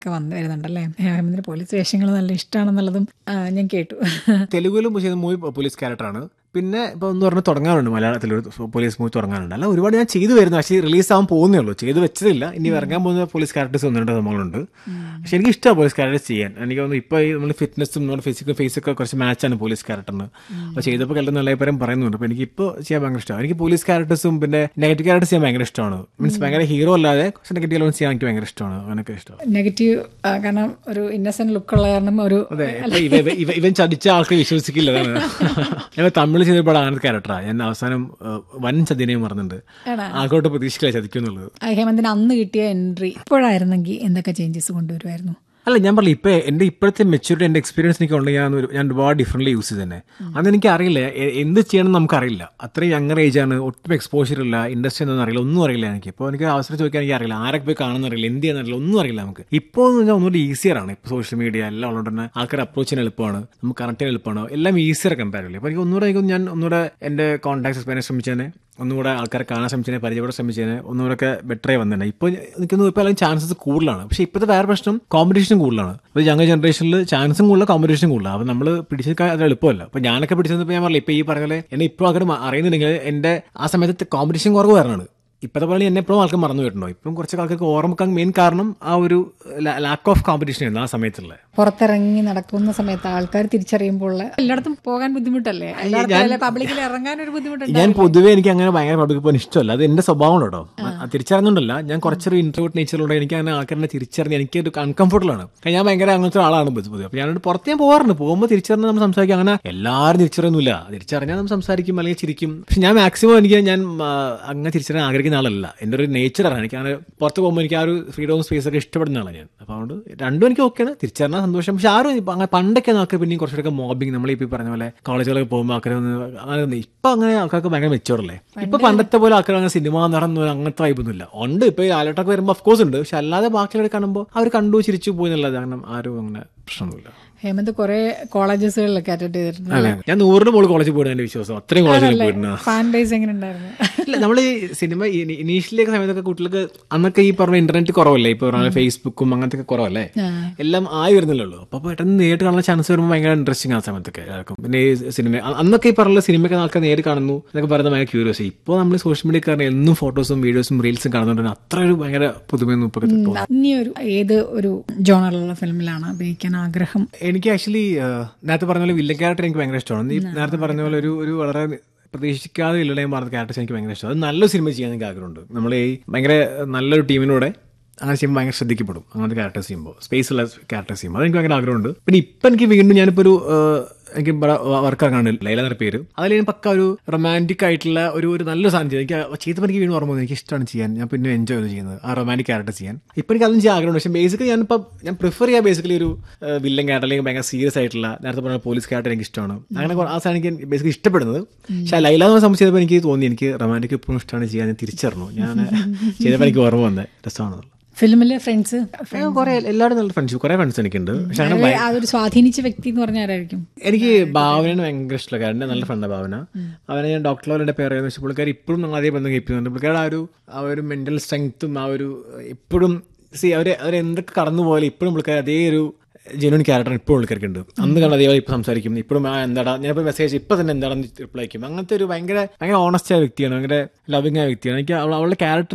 ഒക്കെ വന്നു വരുന്നുണ്ടല്ലേ ഹേമന്തിന് പോലീസ് വേഷങ്ങൾ നല്ല ഇഷ്ടമാണെന്നുള്ളതും ആ, ഞാൻ കേട്ടു തെലുഗുവിലും ചെയ്ത മൂവി പോലീസ് ക്യാരക്ടറാണ് പിന്നെ ഇപ്പൊ ഒന്ന് പറഞ്ഞ് തുടങ്ങാറുണ്ട് മലയാളത്തിൽ ഒരു പോലീസ് മൂവി തുടങ്ങാറുണ്ട് അല്ല ഒരുപാട് ഞാൻ ചെയ്തു വരുന്നു പക്ഷേ റിലീസ് ആവാൻ പോകുന്നേ ഉള്ളൂ ചെയ്ത് വെച്ചതില്ല ഇനി ഇറങ്ങാൻ പോകുന്ന പോലീസ് ക്യാരക്ടേഴ്സ് ഒന്ന് രണ്ട് സംഭവങ്ങളുണ്ട് പക്ഷെ എനിക്ക് ഇഷ്ടമാണ് പോലീസ് ക്യാരക്ടേഴ്സ് ചെയ്യാൻ എനിക്ക് തോന്നുന്നു ഇപ്പൊ ഈ നമ്മൾ ഫിറ്റ്നസ്സും നമ്മുടെ ഫിസിക്കൽ ഫേസ് ഒക്കെ കുറച്ച് മാച്ചാണ് പോലീസ് ക്യാരക്ടറിന് അപ്പോൾ ചെയ്തപ്പോൾ കല്ലും നല്ല അഭിപ്രായം പറയുന്നുണ്ട് അപ്പോൾ എനിക്ക് ഇപ്പോൾ ചെയ്യാൻ ഭയങ്കര ഇഷ്ടമാണ് എനിക്ക് പോലീസ് ക്യാരക്ടേഴ്സും പിന്നെ നെഗറ്റീവ് ക്യാരക്ടേഴ്സ് ചെയ്യാൻ ഭയങ്കര ഇഷ്ടമാണ് മീൻസ് ഭയങ്കര ഹീറോ അല്ലാതെ കുറച്ച് നെഗറ്റീവ് എലമെന്റ്സ് ചെയ്യാൻ എനിക്ക് ഭയങ്കര ഇഷ്ടമാണ് അങ്ങനെയൊക്കെ ഇഷ്ടമാണ് നെഗറ്റീവ് കാരണം ഒരു ഇന്നസെന്റ് ലുക്കുള്ള കാരണം ഒരു അതെ ഇപ്പൊ ഇവ- ഇവ- ഇവ- ഇവൻ ചതിച്ച ആൾക്ക് വിശ്വസിക്കില്ല അതാണ് ഞാൻ തമിഴ് ചെയ്തപ്പോൾ അങ്ങനത്തെ ക്യാരക്ടറാണ് ഞാൻ അവസാനം ഏഹ്, വൻ ചതിനെയും പറഞ്ഞിട്ടുണ്ട് ആണോ? ആൾക്കോട്ട് പ്രതീക്ഷിക്കില്ല ചതിക്കുന്നുള്ളത് ആ, ഹേമന്തിന് അന്ന് കിട്ടിയ എൻട്രി ഇപ്പോഴായിരുന്നെങ്കിൽ എന്തൊക്കെ ചേഞ്ചസ് കൊണ്ടുവരുമായിരുന്നു അല്ല ഞാൻ പറഞ്ഞു ഇപ്പൊ എന്റെ ഇപ്പോഴത്തെ മെച്ചൂരിറ്റി എന്റെ എക്സ്പീരിയൻസ് എനിക്ക് ഉണ്ടെങ്കിൽ ഞാൻ ഒരു- ഞാൻ ഒരുപാട് ഡിഫറെന്റ് യൂസ് ചെയ്ത് തന്നെ അന്ന് എനിക്ക് അറിയില്ല എ- എന്ത് ചെയ്യണം നമുക്ക് അറിയില്ല അത്രയും യങ്ങർ ഏജ് ആണ് ഒട്ടും എക്സ്പോഷർ ഇല്ല ഇൻഡസ്ട്രി ഒന്നും അറിയില്ല ഒന്നും അറിയില്ല എനിക്ക് ഇപ്പോൾ എനിക്ക് അവസരം ചോദിക്കാൻ എനിക്ക് അറിയില്ല ആരൊക്കെ പോയി കാണുന്ന അറിയില്ല എന്ത് ചെയ്യാൻ അറിയില്ല ഒന്നും അറിയില്ല നമുക്ക് ഇപ്പോൾ എന്ന് വെച്ചാൽ ഒന്നുകൂടി ഈസിയർ ആണ് ഇപ്പോൾ സോഷ്യൽ മീഡിയ എല്ലാം ഉള്ളത് തന്നെ ആൾക്കാർ അപ്രോച്ച് ചെയ്യാൻ എളുപ്പമാണ് നമുക്ക് കണക്ട് ചെയ്യാൻ എളുപ്പമാണ് എല്ലാം ഈസിയർ കമ്പാരില്ല അപ്പോൾ എനിക്ക് ഒന്നുകൂടെ എനിക്ക് ഞാൻ ഒന്നുകൂടെ എന്റെ കോൺടാക്ട് എക്സ്പീരിയൻസ് ശ്രമിച്ചതിനെ ഒന്നുകൂടെ ആൾക്കാരെ കാണാൻ ശ്രമിച്ചതിനെ പരിചയപ്പെടാൻ ശ്രമിച്ചതിനെ ഒന്നുകൂടെ ബെറ്ററായി വന്നിട്ടുണ്ട് ഇപ്പോൾ എനിക്കൊന്നും ഇപ്പോൾ അല്ലെങ്കിൽ ചാൻസസ് കൂടുതലാണ് പക്ഷേ ഇപ്പോഴത്തെ വേറെ പ്രശ്നം കോമ്പറ്റീഷൻ കൂടുതലാണ് ഇപ്പോൾ യങ്ങർ ജനറേഷനിൽ ചാൻസും കൂടുതൽ കോമ്പറ്റീഷനും കൂടുതലാണ് അപ്പോൾ നമ്മൾ പിടിച്ചെടുക്കാൻ അത് എളുപ്പമല്ല അപ്പോൾ ഞാനൊക്കെ പിടിച്ചത് ഇപ്പോൾ ഞാൻ പറഞ്ഞില്ല ഇപ്പോൾ ഈ പറഞ്ഞ പോലെ എന്നെ ഇപ്പോൾ ആൾക്കാർ മ- അറിയുന്നുണ്ടെങ്കിൽ എൻ്റെ ആ സമയത്ത് കോമ്പറ്റീഷൻ കുറവ് കാരണമാണ് ഇപ്പോഴത്തെ പോലെ എന്നെ എപ്പോഴും ആൾക്കാർ മറന്നു പോയിട്ടുണ്ടോ ഇപ്പം കുറച്ച് ആൾക്കാർക്ക് ഓർമ്മക്കാൻ മെയിൻ കാരണം ആ ഒരു ലാക്ക് ഓഫ് കോമ്പറ്റീഷൻ ആയിരുന്നു ആ സമയത്തുള്ള പുറത്തിറങ്ങി നടക്കുന്ന സമയത്ത് ആൾക്കാർ തിരിച്ചറിയുമ്പോൾ എല്ലായിടത്തും പോകാൻ ബുദ്ധിമുട്ടല്ലേ എല്ലായിടത്തും പബ്ലിക്കിൽ ഇറങ്ങാൻ ഒരു ബുദ്ധിമുട്ടുണ്ട് ഞാൻ പൊതുവേ എനിക്ക് അങ്ങനെ ഭയങ്കര പബ്ലിക് പോകാൻ ഇഷ്ടമല്ല അത് എന്റെ സ്വഭാവം കേട്ടോ തിരിച്ചറിഞ്ഞുണ്ടല്ല ഞാൻ കുറച്ചൊരു ഇൻട്രോട്ട് നേച്ചറുള്ള എനിക്ക് അങ്ങനെ ആൾക്കാരെ തിരിച്ചറിഞ്ഞ് എനിക്ക് ഒരു അൺകംഫർട്ടബിൾ ആണ് കാരണം ഞാൻ ഭയങ്കര അങ്ങനത്തെ ആളാണ് പൊതുവെ അപ്പൊ ഞാനോട് പുറത്ത് ഞാൻ പോകാറുണ്ട് പോകുമ്പോൾ തിരിച്ചറിഞ്ഞ് നമ്മൾ സംസാരിക്കും അങ്ങനെ എല്ലാവരും തിരിച്ചറിയുന്നില്ല തിരിച്ചറിഞ്ഞാൽ നമ്മൾ സംസാരിക്കും അല്ലെങ്കിൽ ചിരിക്കും പക്ഷെ ഞാൻ മാക്സിമം എനിക്ക് ഞാൻ ആ, അങ്ങനെ തിരിച്ചറിയാൻ ആഗ്രഹിക്കുന്ന ആളല്ല എൻ്റെ ഒരു നേച്ചറാണ് എനിക്ക് അങ്ങനെ പുറത്ത് പോകുമ്പോൾ എനിക്ക് ആ ഒരു ഫ്രീഡവും സ്പേസ് ഒക്കെ ഇഷ്ടപ്പെടുന്ന ആളാണ് ഞാൻ അപ്പോൾ അതുകൊണ്ട് രണ്ടും എനിക്ക് ഓക്കെയാണ് തിരിച്ചറിഞ്ഞാൽ സന്തോഷം പക്ഷെ ആരും ഇപ്പൊ അങ്ങനെ പണ്ടൊക്കെ ആൾക്കാർ പിന്നെയും കുറച്ചുകൂടെ മോബിങ് നമ്മൾ ഇപ്പോൾ പറഞ്ഞ പോലെ കോളേജുകളൊക്കെ പോകുമ്പോൾ ആൾക്കാർ ഒന്ന് അങ്ങനെ ഒന്ന് ഇപ്പൊ അങ്ങനെ ആൾക്കാർക്ക് ഭയങ്കര മെച്ചോറല്ലേ ഇപ്പൊ പണ്ടത്തെ പോലെ ആൾക്കാർ അങ്ങനെ സിനിമ നടന്നു അങ്ങനത്തെ വൈബൊന്നുമില്ല ഉണ്ട് ഇപ്പൊ ഈ ആലോട്ടൊക്കെ വരുമ്പോൾ ഓഫ് കോഴ്സ് ഉണ്ട് പക്ഷെ അല്ലാതെ ബാക്കിയുള്ളവർ കാണുമ്പോൾ അവർ കണ്ടു ചിരിച്ചു പോയി എന്നുള്ളത് കാരണം ആരും അങ്ങനെ പ്രശ്നമൊന്നുമില്ല ഹേമന്ത് കുറെ കോളേജസുകളിലൊക്കെ അറ്റൻഡ് ചെയ്തിട്ടുണ്ട് അതെ ഞാൻ നൂറിന് മുകളിൽ കോളേജിൽ പോയിട്ട് എന്റെ വിശ്വാസം അത്രയും കോളേജിൽ പോയിരുന്നു ഫാൻ ബേസ് എങ്ങനെ ഉണ്ടായിരുന്നു ഇല്ല നമ്മൾ ഈ സിനിമ ഇനീഷ്യലി ഒക്കെ സമയത്തൊക്കെ കുട്ടികൾക്ക് അന്നൊക്കെ ഈ പറഞ്ഞ ഇന്റർനെറ്റ് കുറവല്ലേ ഇപ്പൊ പറഞ്ഞ ഫേസ്ബുക്കും അങ്ങനത്തെ ഒക്കെ കുറവല്ലേ എല്ലാം ആയി വരുന്നില്ലേ ഉള്ളൂ അപ്പൊ പെട്ടെന്ന് നേരിട്ട് കാണുന്ന ചാൻസ് വരുമ്പോൾ ഭയങ്കര ഇൻട്രസ്റ്റിംഗ് ആ സമയത്തൊക്കെ എല്ലാവർക്കും പിന്നെ ഈ സിനിമ അ- അന്നൊക്കെ ഈ പറഞ്ഞ സിനിമയൊക്കെ ആൾക്കാർ നേരിട്ട് കാണുന്നു എന്നൊക്കെ പറയുന്നത് ഭയങ്കര ക്യൂരിയോസ് ഇപ്പോൾ നമ്മൾ സോഷ്യൽ മീഡിയ കാരണം എന്നും ഫോട്ടോസും വീഡിയോസും റീൽസും കാണുന്നുണ്ട് അത്ര ഒരു ഭയങ്കര പുതുമയൊന്നും ഇപ്പൊ തോന്നുന്നു ഇനി ഒരു ഏത് ഒരു ജോണറിലുള്ള ഫിലിമിലാണ് അഭിനയിക്കാൻ ആഗ്രഹം എനിക്ക് ആക്ച്വലി നേരത്തെ പറഞ്ഞ പോലെ വില്ലൻ ക്യാരക്ടർ എനിക്ക് ഭയങ്കര ഇഷ്ടമാണ് ഈ നേരത്തെ പറഞ്ഞ പോലെ ഒരു ഒരു വളരെ പ്രതീക്ഷിക്കാതെ വില്ലടയും പറഞ്ഞ ക്യാരക്ടേഴ്സ് എനിക്ക് ഭയങ്കര ഇഷ്ടമാണ് അത് നല്ലൊരു സിനിമ ചെയ്യാൻ എനിക്ക് ആഗ്രഹമുണ്ട് നമ്മൾ ഈ ഭയങ്കര നല്ലൊരു ടീമിനൂടെ അങ്ങനെ ചെയ്യുമ്പോൾ ഭയങ്കര ശ്രദ്ധിക്കപ്പെടും അങ്ങനത്തെ ക്യാരക്ടേഴ്സ് ചെയ്യുമ്പോൾ സ്പേസ് ഉള്ള ക്യാരക്ടേഴ്സ് ചെയ്യുമ്പോൾ അതെനിക്ക് ഭയങ്കര ആഗ്രഹമുണ്ട് പിന്നെ ഇപ്പം എനിക്ക് വീണ്ടും ഞാനിപ്പോൾ ഒരു ഏഹ്, എനിക്ക് വർക്ക് ഇറങ്ങാണ്ട് ലൈല എന്ന പേര് അതിൽ ഞാൻ പക്ക ഒരു റൊമാൻറ്റിക് ആയിട്ടുള്ള ഒരു ഒരു നല്ല സാധനം ചെയ്തു എനിക്ക് ചെയ്തപ്പോൾ എനിക്ക് വീണ്ടും ഓർമ്മ വന്നു എനിക്ക് ഇഷ്ടമാണ് ചെയ്യാൻ ഞാൻ പിന്നെ എൻജോയ് ചെയ്ത് ചെയ്യുന്നത് ആ റൊമാൻറ്റിക് ക്യാരക്ടർ ചെയ്യാൻ ഇപ്പം എനിക്ക് അതും ചെയ്യാൻ ആഗ്രഹമുണ്ട് പക്ഷേ ബേസിക്കലി ഞാനിപ്പോൾ ഞാൻ പ്രിഫർ ചെയ്യാൻ ബേസിക്കലി ഒരു വില്ലൻ ക്യാരക്ടർ അല്ലെങ്കിൽ ഭയങ്കര സീരിയസ് ആയിട്ടുള്ള നേരത്തെ പറഞ്ഞ പോലീസ് ക്യാരക്ടർ എനിക്ക് ഇഷ്ടമാണ് അങ്ങനെ കുറെ- ആ സാധനം എനിക്ക് ബേസിക്കലി ഇഷ്ടപ്പെടുന്നത് പക്ഷേ ആ ലൈല എന്ന് സംബന്ധിച്ചപ്പോൾ എനിക്ക് തോന്നി എനിക്ക് റൊമാൻറ്റിക് ഇപ്പോഴും ഇഷ്ടമാണ് ചെയ്യാൻ ഞാൻ തിരിച്ചറിഞ്ഞു ഞാൻ ചെയ്തപ്പോൾ എനിക്ക് ഓർമ്മ വന്നത് രസമാണ് ഫിലിമിലെ ഫ്രണ്ട്സ് കുറെ എല്ലാവരും നല്ല ഫ്രണ്ട്സ് കുറെ ഫ്രണ്ട്സ് എനിക്കുണ്ട് പക്ഷെ അങ്ങനെ ഭയ- അതൊരു സ്വാധീനിച്ച വ്യക്തി എന്ന് പറഞ്ഞാൽ ആരായിരിക്കും എനിക്ക് ഭാവനയാണ് ഭയങ്കര ഇഷ്ടമുള്ള കാര്യം എൻ്റെ നല്ല ഫ്രണ്ടാണ് ഭാവന അവനെ ഞാൻ ഡോക്ടർ ലോലിന്റെ പേര് അറിയാമെന്ന് വെച്ചാൽ പുള്ളിക്കാർ ഇപ്പോഴും നമ്മൾ അതേ ബന്ധം കീപ്പിക്കുന്നുണ്ട് പുള്ളിക്കാരുടെ ആ ഒരു ആ ഒരു മെന്റൽ സ്ട്രെങ്ത്തും ആ ഒരു ഇപ്പോഴും സി അവര് അവർ എന്തൊക്കെ കടന്നു പോയാലും ഇപ്പോഴും പുള്ളിക്കാർ അതേ ഒരു ജെനുവൻ ക്യാരക്ടർ ഇപ്പോഴും പുള്ളിക്കാർക്കുണ്ട് അന്ന് കണ്ട അതേപോലെ ഇപ്പോൾ സംസാരിക്കും ഇപ്പോഴും ആ എന്താടാ ഞാനിപ്പോൾ മെസ്സേജ് ഇപ്പം തന്നെ എന്താണെന്ന് റിപ്ലൈ അയക്കും അങ്ങനത്തെ ഒരു ഭയങ്കര ഭയങ്കര ഓണസ്റ്റ് ആയ വ്യക്തിയാണ് ഭയങ്കര ലവിങ് ആയ വ്യക്തിയാണ് എനിക്ക് അവൾ അവളുടെ ക്യാരക്ടർ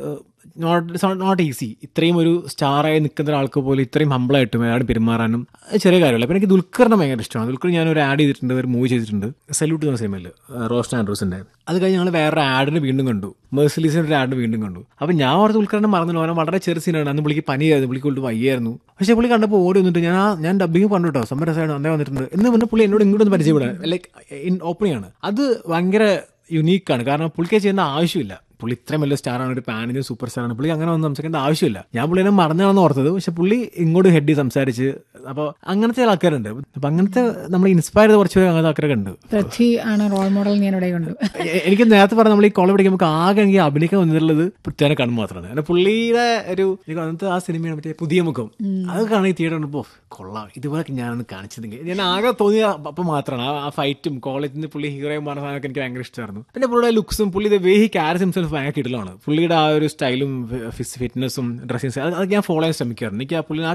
നോട്ട് നോട്ട് ഈസി ഇത്രയും ഒരു സ്റ്റാറായി നിൽക്കുന്ന ഒരാൾക്ക് പോലും ഇത്രയും ഹമ്പിളായിട്ടും അയാൾ പെരുമാറാനും അത് ചെറിയ കാര്യമല്ല അപ്പം എനിക്ക് ദുൽഖറിനെ ഭയങ്കര ഇഷ്ടമാണ് ദുൽഖർ ഞാൻ ഒരു ആഡ് ചെയ്തിട്ടുണ്ട് ഒരു മൂവി ചെയ്തിട്ടുണ്ട് സല്യൂട്ട് എന്ന സിനിമയിൽ റോസ്റ്റ് ആൻഡ്രൂസിന്റെ അത് കഴിഞ്ഞ് ഞങ്ങൾ വേറെ ആഡിന് വീണ്ടും കണ്ടു മേഴ്സലീസിന്റെ ഒരു ആഡിന് വീണ്ടും കണ്ടു അപ്പം ഞാൻ ഓർത്ത് ദുൽഖറിനെ മറന്നില്ല അവനെ വളരെ ചെറിയ സീനാണ് അന്ന് പുള്ളിക്ക് പനിയായിരുന്നു പുള്ളിക്ക് കൊണ്ട് വയ്യായിരുന്നു പക്ഷേ പുള്ളി കണ്ടപ്പോൾ ഓടി വന്നിട്ട് ഞാൻ ആ- ഞാൻ ഡബിങ് പറഞ്ഞു കേട്ടോ സംഭവം രസമാണ് അന്നേ വന്നിട്ടുണ്ട് എന്ന് പറഞ്ഞ പുള്ളി എന്നോട് ഇങ്ങോട്ടൊന്ന് പരിചയപ്പെടാൻ ലൈക്ക് ഇൻ ഓപ്പണിംഗ് ആണ് അത് ഭയങ്കര യുണീക്കാണ് കാരണം പുള്ളിക്ക് ചെയ്യുന്ന ആവശ്യമില്ല പുള്ളി ഇത്രയും വലിയ സ്റ്റാറാണ് ഒരു പാനിന് സൂപ്പർ സ്റ്റാറാണ് പുള്ളി അങ്ങനെ ഒന്നും സംസാരിക്കേണ്ട ആവശ്യമില്ല ഞാൻ പുള്ളിനെ മറന്നാണെന്ന് ഓർത്തത് പക്ഷെ പുള്ളി ഇങ്ങോട്ട് ഹെഡ് ചെയ്ത് സംസാരിച്ച് അപ്പോൾ അങ്ങനത്തെ ചില ആൾക്കാരുണ്ട് അപ്പം അങ്ങനത്തെ നമ്മൾ ഇൻസ്പയർ ചെയ്ത് കുറച്ച് പേര് അങ്ങനത്തെ ആൾക്കാരൊക്കെ ഉണ്ട് പൃഥ്വി ആണ് റോൾ മോഡൽ ഞാൻ ഇവിടെ കണ്ടു എ- എനിക്ക് നേരത്തെ പറഞ്ഞ നമ്മൾ ഈ കോളേജ് പഠിക്കുമ്പോൾ ആകെ എനിക്ക് അഭിനയിക്കാൻ വന്നിട്ടുള്ളത് പൃഥ്വിനെ കണ്ണു മാത്രമാണ് കാരണം പുള്ളിയുടെ ഒരു എനിക്ക് അന്നത്തെ ആ സിനിമയാണ് മറ്റേ പുതിയ മുഖം അത് കാണി തിയേറ്റർ കണ്ടപ്പോൾ കൊള്ളാം ഇതുപോലെ ഞാനൊന്ന് കാണിച്ചതെങ്കിൽ ഞാൻ ആകെ തോന്നിയ അപ്പം മാത്രമാണ് ആ- ആ ഫൈറ്റും കോളേജിൽ നിന്ന് പുള്ളി ഹീറോയും പറഞ്ഞ സാധനമൊക്കെ എനിക്ക് ഭയങ്കര ഇഷ്ടമായിരുന്നു പിന്നെ പുള്ളിയുടെ ലുക്സും പുള്ളി വേ ഹി ക്യാരസ് ഹിംസെൽഫ് ഭയങ്കര കിടലാണ് പുള്ളിയുടെ ആ ഒരു സ്റ്റൈലും ഫിറ്റ്നസ്സും ഡ്രസ്സിങ് സ്റ്റൈൽ അത് ഞാൻ ഫോളോ ചെയ്യാൻ ശ്രമിക്കാറുണ്ട് എനിക്ക് ആ പുള്ളി ആ